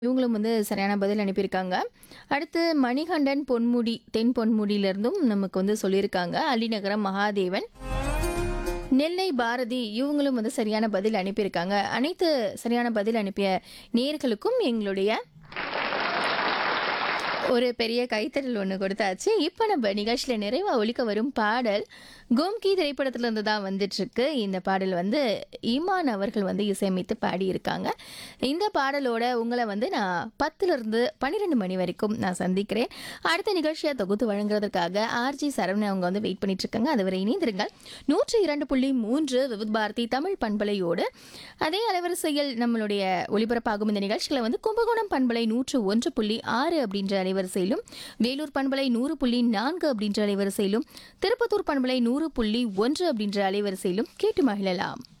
இவங்களும் வந்து சரியான பதில் அனுப்பியிருக்காங்க. அடுத்து மணிகண்டன் பொன்முடி, தென் பொன்முடியிலிருந்தும் நமக்கு வந்து சொல்லியிருக்காங்க. அள்ளிநகரம் மகாதேவன். நெல்லை பாரதி இவங்களும் வந்து சரியான பதில் அனுப்பியிருக்காங்க. அனைத்து சரியான பதில் அனுப்பிய நேயர்களுக்கும் எங்களுடைய ஒரு பெரிய கைத்தட்டல் ஒண்ணு கொடுத்தாச்சு. இப்ப நம்ம நிகழ்ச்சியில நிறைவா ஒலிக்க வரும் பாடல் கோம்கி திரைப்படத்துல இருந்து தான் வந்துட்டுருக்கு. இந்த பாடல் வந்து ஈமான் அவர்கள் வந்து இசையமைத்து பாடியிருக்காங்க. இந்த பாடலோட உங்கள வந்து நான் 10லிருந்து 12 மணி வரைக்கும் நான் சந்திக்கிறேன். அடுத்த நிகழ்ச்சிய தொகுத்து வழங்குறதுக்காக ஆர்ஜி சரவணன் அவங்க வந்து வெயிட் பண்ணிட்டு இருக்காங்க. அதுவரை இணைந்திருங்கள். 102.3 விவித் பாரதி தமிழ் பண்பலையோடு அதே அலைவரிசையில் நம்மளுடைய ஒலிபரப்பாகும் இந்த நிகழ்ச்சிகளை வந்து கும்பகோணம் பண்பலை 101.6 அப்படின்ற அலைவரிசையிலும் வேலூர் பண்பலை 100.4 அப்படின்ற அலைவரிசையிலும் திருப்பத்தூர் பண்பலை 100.1 அப்படின்ற அலைவரிசையிலும் கேட்டு மகிழலாம்.